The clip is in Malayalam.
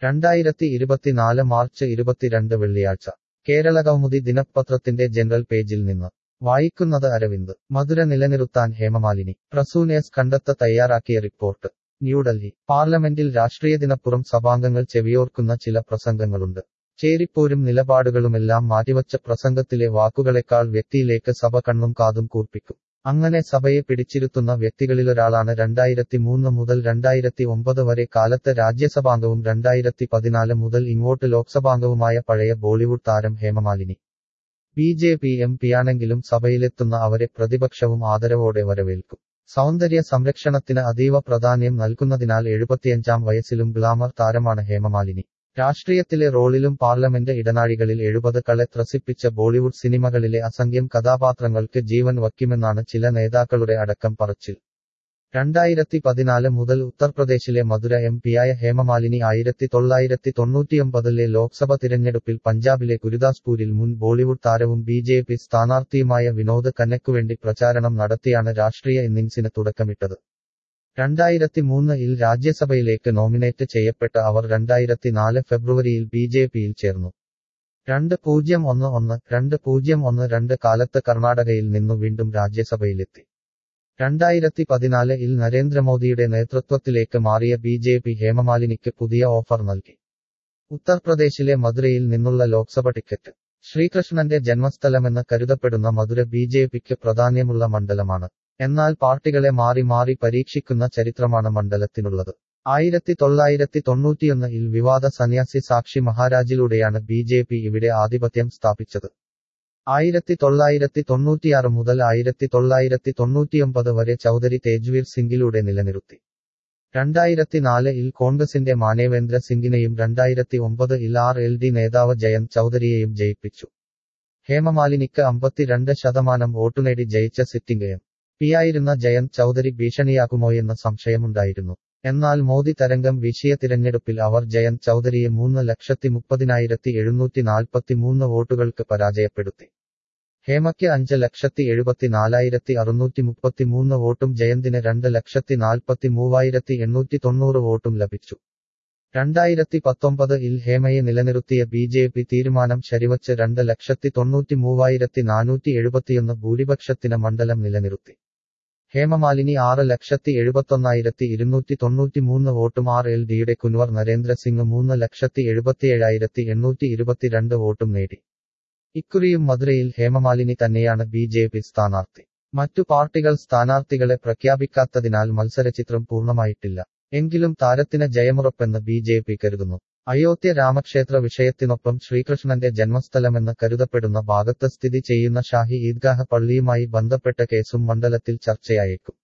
രണ്ടായിരത്തി ഇരുപത്തിനാല് മാർച്ച് ഇരുപത്തിരണ്ട് വെള്ളിയാഴ്ച കേരള കൗമുദി ദിനപത്രത്തിന്റെ ജനറൽ പേജിൽ നിന്ന് വായിക്കുന്നത് അരവിന്ദ് മധുര നിലനിർത്താൻ ഹേമമാലിനി പ്രസൂനേസ് കണ്ടെത്ത തയ്യാറാക്കിയ റിപ്പോർട്ട് ന്യൂഡൽഹി പാർലമെന്റിൽ രാഷ്ട്രീയദിനപ്പുറം സഭാംഗങ്ങൾ ചെവിയോർക്കുന്ന ചില പ്രസംഗങ്ങളുണ്ട് ചേരിപ്പോരും നിലപാടുകളുമെല്ലാം മാറ്റിവച്ച പ്രസംഗത്തിലെ വാക്കുകളെക്കാൾ വ്യക്തിയിലേക്ക് സഭ കണ്ണും കാതും കൂർപ്പിക്കും അങ്ങനെ സഭയെ പിടിച്ചിരുത്തുന്ന വ്യക്തികളിലൊരാളാണ് രണ്ടായിരത്തി മൂന്ന് മുതൽ രണ്ടായിരത്തി ഒമ്പത് വരെ കാലത്ത് രാജ്യസഭാംഗവും രണ്ടായിരത്തി പതിനാല് മുതൽ ഇങ്ങോട്ട് ലോക്സഭാംഗവുമായ പഴയ ബോളിവുഡ് താരം Hemamalini B J P M പിയാണെങ്കിലും സഭയിലെത്തുന്ന അവരെ പ്രതിപക്ഷവും ആദരവോടെ വരവേൽക്കും സൗന്ദര്യ സംരക്ഷണത്തിന് അതീവ പ്രാധാന്യം നൽകുന്നതിനാൽ എഴുപത്തിയഞ്ചാം വയസ്സിലും ഗ്ലാമർ താരമാണ് ഹേമമാലിനി രാഷ്ട്രീയത്തിലെ റോളിലും പാർലമെന്റ് ഇടനാഴികളിൽ എഴുപത് കളെ ത്രസിപ്പിച്ച ബോളിവുഡ് സിനിമകളിലെ അസംഖ്യം കഥാപാത്രങ്ങൾക്ക് ജീവൻ വയ്ക്കുമെന്നാണ് ചില നേതാക്കളുടെ അടക്കം പറച്ചിൽ രണ്ടായിരത്തി പതിനാല് മുതൽ ഉത്തർപ്രദേശിലെ മധുര എം പിയായ ഹേമമാലിനി ആയിരത്തി തൊള്ളായിരത്തി തൊണ്ണൂറ്റിയൊമ്പതിലെ ലോക്സഭ തിരഞ്ഞെടുപ്പിൽ പഞ്ചാബിലെ ഗുരുദാസ്പൂരിൽ മുൻ ബോളിവുഡ് താരവും ബി ജെ പി സ്ഥാനാർത്ഥിയുമായ വിനോദ് ഖന്നയ്ക്കുവേണ്ടി പ്രചാരണം നടത്തിയാണ് രാഷ്ട്രീയ ഇന്നിംഗ്സിന് തുടക്കമിട്ടത് രണ്ടായിരത്തി മൂന്നിൽ രാജ്യസഭയിലേക്ക് നോമിനേറ്റ് ചെയ്യപ്പെട്ട അവർ രണ്ടായിരത്തി നാല് ഫെബ്രുവരിയിൽ ബി ജെ പിയിൽ ചേർന്നു രണ്ട് പൂജ്യം ഒന്ന് ഒന്ന് രണ്ട് പൂജ്യം ഒന്ന് രണ്ട് കാലത്ത് കർണാടകയിൽ നിന്നു വീണ്ടും രാജ്യസഭയിലെത്തി രണ്ടായിരത്തി പതിനാലിൽ നരേന്ദ്രമോദിയുടെ നേതൃത്വത്തിലേക്ക് മാറിയ ബി ജെ പി ഹേമമാലിനിക്ക് പുതിയ ഓഫർ നൽകി ഉത്തർപ്രദേശിലെ മധുരയിൽ നിന്നുള്ള ലോക്സഭ ടിക്കറ്റ് ശ്രീകൃഷ്ണന്റെ ജന്മസ്ഥലമെന്ന് കരുതപ്പെടുന്ന മധുര ബി ജെ പിക്ക് പ്രാധാന്യമുള്ള മണ്ഡലമാണ് എന്നാൽ പാർട്ടികളെ മാറി മാറി പരീക്ഷിക്കുന്ന ചരിത്രമാണ് മണ്ഡലത്തിനുള്ളത് ആയിരത്തി തൊള്ളായിരത്തി തൊണ്ണൂറ്റിയൊന്നിൽ വിവാദ സന്യാസി സാക്ഷി മഹാരാജിലൂടെയാണ് ബി ജെ പി ഇവിടെ ആധിപത്യം സ്ഥാപിച്ചത് ആയിരത്തി തൊള്ളായിരത്തി തൊണ്ണൂറ്റിയാറ് മുതൽ ആയിരത്തി തൊള്ളായിരത്തി തൊണ്ണൂറ്റിയൊമ്പത് വരെ ചൌധരി തേജ്വീർ സിംഗിലൂടെ നിലനിർത്തി രണ്ടായിരത്തി നാലിൽ കോൺഗ്രസിന്റെ മാനേവേന്ദ്ര സിംഗിനെയും രണ്ടായിരത്തി ഒമ്പത് ഇൽ ആർ എൽ ഡി നേതാവ് ജയന്ത് ചൌധരിയെയും ജയിപ്പിച്ചു ഹേമമാലിനിക്ക് അമ്പത്തിരണ്ട് ശതമാനം വോട്ടുനേടി ജയിച്ച സിറ്റിംഗ് എം പിയായിരുന്ന ജയന്ത് ചൌധരി ഭീഷണിയാകുമോയെന്ന സംശയമുണ്ടായിരുന്നു എന്നാൽ മോദി തരംഗം വീശിയ തിരഞ്ഞെടുപ്പിൽ അവർ ജയന്ത് ചൌധരിയെ മൂന്ന് ലക്ഷത്തി മുപ്പതിനായിരത്തി എഴുന്നൂറ്റി നാൽപ്പത്തി മൂന്ന് വോട്ടുകൾക്ക് പരാജയപ്പെടുത്തി ഹേമയ്ക്ക് അഞ്ച് ലക്ഷത്തി എഴുപത്തിനാലായിരത്തി അറുന്നൂറ്റി മുപ്പത്തിമൂന്ന് വോട്ടും ജയന്തിന് രണ്ട് ലക്ഷത്തി നാൽപ്പത്തി മൂവായിരത്തി എണ്ണൂറ്റി തൊണ്ണൂറ് വോട്ടും ലഭിച്ചു രണ്ടായിരത്തി പത്തൊമ്പത് ഇൽ ഹേമയെ നിലനിർത്തിയ ബി ജെ പി തീരുമാനം ശരിവച്ച് രണ്ട് ലക്ഷത്തി തൊണ്ണൂറ്റി മൂവായിരത്തി നാനൂറ്റി എഴുപത്തിയൊന്ന് ഭൂരിപക്ഷത്തിന് മണ്ഡലം നിലനിർത്തി ഹേമമാലിനി ആറ് ലക്ഷത്തി എഴുപത്തൊന്നായിരത്തി ഇരുന്നൂറ്റി തൊണ്ണൂറ്റിമൂന്ന് വോട്ടും ആർ എൽ ഡിയുടെ കുൻവർ നരേന്ദ്ര സിംഗ് മൂന്ന് ലക്ഷത്തി എഴുപത്തിയേഴായിരത്തി എണ്ണൂറ്റി ഇരുപത്തിരണ്ട് വോട്ടും നേടി ഇക്കുറിയും മധുരയിൽ ഹേമമാലിനി തന്നെയാണ് ബി ജെ പി സ്ഥാനാർത്ഥി മറ്റു പാർട്ടികൾ സ്ഥാനാർത്ഥികളെ പ്രഖ്യാപിക്കാത്തതിനാൽ മത്സരചിത്രം പൂർണ്ണമായിട്ടില്ല എങ്കിലും താരത്തിന് ജയമുറപ്പെന്ന് ബി ജെ പി കരുതുന്നു അയോധ്യ രാമക്ഷേത്ര വിഷയത്തിനൊപ്പം ശ്രീകൃഷ്ണന്റെ ജന്മസ്ഥലമെന്ന് കരുതപ്പെടുന്ന ഭാഗത്ത് സ്ഥിതി ചെയ്യുന്ന ഷാഹി ഈദ്ഗാഹ് പള്ളിയുമായി ബന്ധപ്പെട്ട കേസും മണ്ഡലത്തിൽ ചർച്ചയായേക്കും